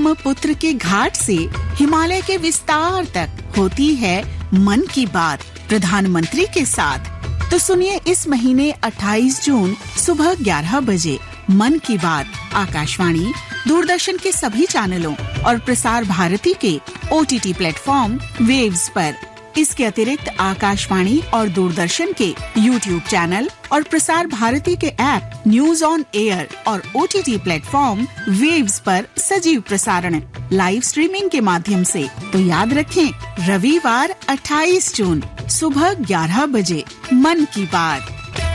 ब्रह्मपुत्र के घाट से हिमालय के विस्तार तक होती है मन की बात प्रधानमंत्री के साथ तो सुनिए इस महीने 28 जून सुबह 11 बजे मन की बात आकाशवाणी दूरदर्शन के सभी चैनलों और प्रसार भारती के ओटीटी प्लेटफॉर्म वेव्स पर इसके अतिरिक्त आकाशवाणी और दूरदर्शन के यूट्यूब चैनल और प्रसार भारती के ऐप न्यूज ऑन एयर और ओटीटी प्लेटफॉर्म वेव्स पर सजीव प्रसारण लाइव स्ट्रीमिंग के माध्यम से तो याद रखें रविवार 28 जून सुबह 11 बजे मन की बात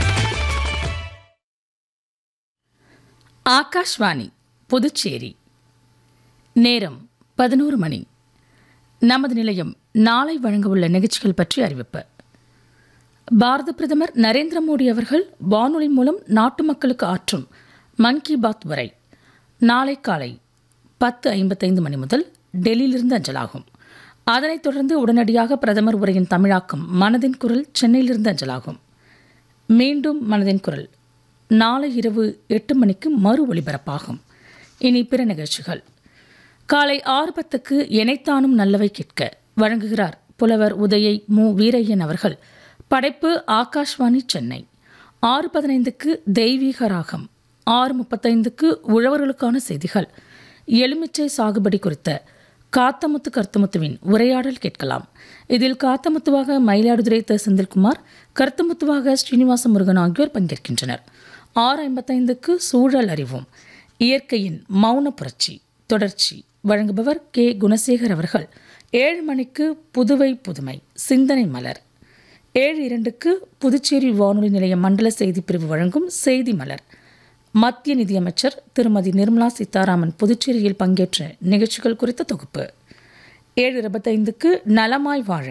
ஆகாஷ்வாணி புதுச்சேரி நேரம் பதினோரு மணி நமது நிலையம் நாளை வழங்கவுள்ள நிகழ்ச்சிகள் பற்றி அறிவிப்பு பாரத பிரதமர் நரேந்திர மோடி அவர்கள் வானொலி மூலம் நாட்டு மக்களுக்கு ஆற்றும் மன் கி பாத் உரை நாளை காலை பத்து ஐம்பத்தைந்து மணி முதல் டெல்லியிலிருந்து அஞ்சலாகும் அதனைத் தொடர்ந்து உடனடியாக பிரதமர் உரையின் தமிழாக்கம் மனதின் குரல் சென்னையிலிருந்து அஞ்சலாகும் மீண்டும் மனதின் குரல் நாளை இரவு எட்டு மணிக்கு மறு ஒலிபரப்பாகும் இனி பிற நிகழ்ச்சிகள் காலை ஆறு பத்துக்கு எனைத்தானும் நல்லவை கேட்க வழங்குகிறார் புலவர் உதயை மு வீரையன் அவர்கள் படைப்பு ஆகாஷ்வாணி சென்னை ஆறு பதினைந்துக்கு தெய்வீக ராகம் ஆறு முப்பத்தைந்துக்கு உழவர்களுக்கான செய்திகள் எலுமிச்சை சாகுபடி குறித்த காத்தமுத்து கருத்தமுத்துவின் உரையாடல் கேட்கலாம் இதில் காத்தமுத்துவாக மயிலாடுதுறை த செந்தில்குமார் கருத்தமுத்துவாக ஸ்ரீனிவாச முருகன் ஆகியோர் பங்கேற்கின்றனர் ஆறு ஐம்பத்தைந்துக்கு சூழல் அறிவோம் இயற்கையின் மௌன புரட்சி தொடர்ச்சி வழங்குபவர் கே குணசேகர் அவர்கள் ஏழு மணிக்கு புதுவை புதுமை சிந்தனை மலர் ஏழு இரண்டுக்கு புதுச்சேரி வானொலி நிலைய மண்டல செய்திப் பிரிவு வழங்கும் செய்தி மலர் மத்திய நிதியமைச்சர் திருமதி நிர்மலா சீதாராமன் புதுச்சேரியில் பங்கேற்ற நிகழ்ச்சிகள் குறித்த தொகுப்பு ஏழு இருபத்தைந்துக்கு நலமாய் வாழ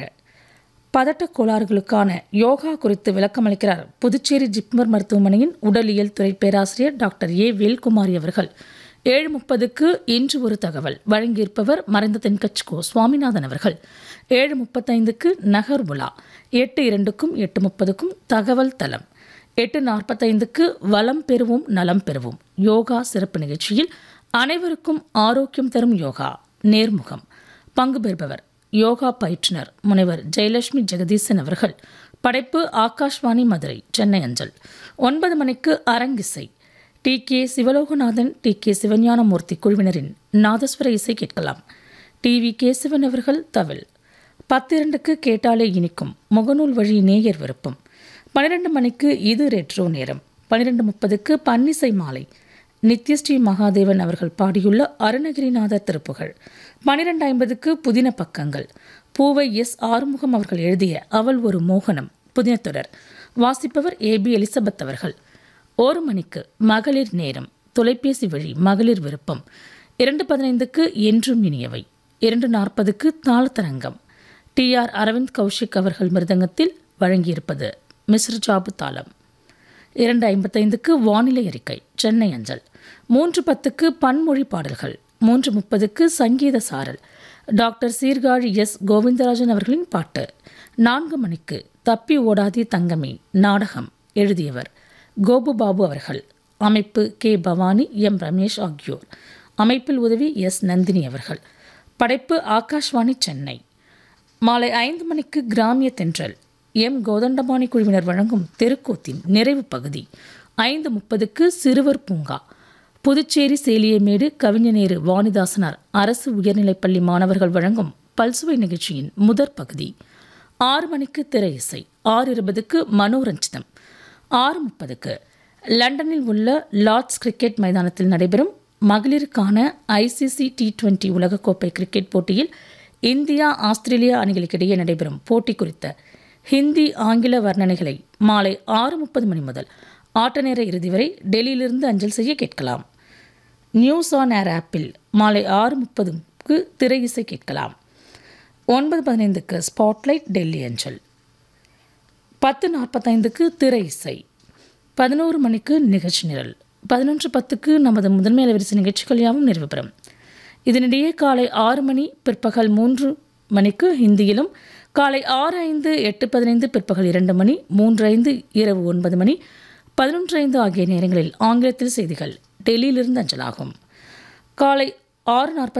பதட்டக் கோளாறுகளுக்கான யோகா குறித்து விளக்கமளிக்கிறார் புதுச்சேரி ஜிப்மர் மருத்துவமனையின் உடலியல் துறை பேராசிரியர் டாக்டர் ஏ வேல்குமாரி அவர்கள் ஏழு முப்பதுக்கு இன்று ஒரு தகவல் வழங்கியிருப்பவர் மறைந்த தென்கட்சிகோ சுவாமிநாதன் அவர்கள் ஏழு முப்பத்தைந்துக்கு நகர் உலா எட்டு இரண்டுக்கும் எட்டு முப்பதுக்கும் தகவல் தலம் எட்டு நாற்பத்தைந்துக்கு வளம் பெறுவோம் நலம் பெறுவோம் யோகா சிறப்பு நிகழ்ச்சியில் அனைவருக்கும் ஆரோக்கியம் தரும் யோகா நேர்முகம் பங்கு பெறுபவர் யோகா பயிற்றுனர் முனைவர் ஜெயலட்சுமி ஜெகதீசன் அவர்கள் படைப்பு ஆகாஷ்வாணி மதுரை சென்னை அஞ்சல் ஒன்பது மணிக்கு அரங்கிசை T K Sivaloganathan T K Sivagnanamoorthy குழுவினரின் நாதஸ்வர இசை கேட்கலாம் டி வி கேசவன் அவர்கள் தவில் பத்திரண்டுக்கு கேட்டாலே இனிக்கும் முகநூல் வழி நேயர் விருப்பம் பன்னிரெண்டு மணிக்கு இது ரெட்ரோ நேரம் பன்னிரெண்டு முப்பதுக்கு பன்னிசை மாலை நித்யஸ்ரீ மகாதேவன் அவர்கள் பாடியுள்ள அருணகிரிநாதர் திருப்புகள் பன்னிரெண்டு ஐம்பதுக்கு புதின பக்கங்கள் பூவை எஸ் ஆறுமுகம் அவர்கள் எழுதிய அவள் ஒரு மோகனம் புதின தொடர் வாசிப்பவர் ஏ பி எலிசபெத் அவர்கள் ஒரு மணிக்கு மகளிர் நேரம் தொலைபேசி வழி மகளிர் விருப்பம் இரண்டு பதினைந்துக்கு என்றும் இனியவை இரண்டு நாற்பதுக்கு தாளத்தரங்கம் டி ஆர் அரவிந்த் கௌஷிக் அவர்கள் மிருதங்கத்தில் வழங்கியிருப்பது மிஸ்ர ஜாபு தாளம் இரண்டு ஐம்பத்தைந்துக்கு வானிலை அறிக்கை சென்னை அஞ்சல் மூன்று பத்துக்கு பன்மொழி பாடல்கள் மூன்று முப்பதுக்கு சங்கீத சாரல் டாக்டர் சீர்காழி எஸ் கோவிந்தராஜன் அவர்களின் பாட்டு நான்கு மணிக்கு தப்பி ஓடாதி தங்கமே நாடகம் எழுதியவர் கோபு பாபு அவர்கள் அமைப்பு கே பவானி எம் ரமேஷ் ஆகியோர் அமைப்பில் உதவி எஸ் நந்தினி அவர்கள் படைப்பு ஆகாஷ்வாணி சென்னை மாலை ஐந்து மணிக்கு கிராமிய தென்றல் எம் கோதண்டபாணி குழுவினர் வழங்கும் தெருக்கூத்தின் நிறைவு பகுதி ஐந்து முப்பதுக்கு சிறுவர் பூங்கா புதுச்சேரி சேலியமேடு கவிஞநேரு வாணிதாசனார் அரசு உயர்நிலைப்பள்ளி மாணவர்கள் வழங்கும் பல்சுவை நிகழ்ச்சியின் முதற் பகுதி ஆறு மணிக்கு திரை இசை ஆறு இருபதுக்கு மனோரஞ்சிதம் ஆறு முப்பதுக்கு லண்டனில் உள்ள லார்ட்ஸ் கிரிக்கெட் மைதானத்தில் நடைபெறும் மகளிருக்கான ஐசிசி டி டுவெண்டி உலகக்கோப்பை கிரிக்கெட் போட்டியில் இந்தியா ஆஸ்திரேலியா அணிகளுக்கிடையே நடைபெறும் போட்டி குறித்த ஹிந்தி ஆங்கில வர்ணனைகளை மாலை ஆறு முப்பது மணி முதல் ஆட்ட நேர இறுதி வரை டெல்லியிலிருந்து அஞ்சல் செய்ய கேட்கலாம் நியூஸ் ஆன் ஏர் ஆப்பில் மாலை ஆறு முப்பதுக்கு திரை இசை கேட்கலாம் ஒன்பது பதினைந்துக்கு ஸ்பாட்லைட் டெல்லி அஞ்சல் பத்து நாற்பத்தைந்துக்கு திரை இசை பதினோரு மணிக்கு நிகழ்ச்சி நிரல் பதினொன்று பத்துக்கு நமது முதன்மை அலைவரிசை நிகழ்ச்சிகள் யாவும் நிறைவு பெறும் இதனிடையே காலை ஆறு மணி பிற்பகல் மூன்று மணிக்கு ஹிந்தியிலும் காலை ஆறு ஐந்து எட்டு பதினைந்து பிற்பகல் இரண்டு மணி மூன்று ஐந்து இரவு ஒன்பது மணி பதினொன்று ஐந்து ஆகிய நேரங்களில் ஆங்கிலத்தில் செய்திகள் டெல்லியிலிருந்து அஞ்சலாகும் காலை ஆறு நாற்பத்தி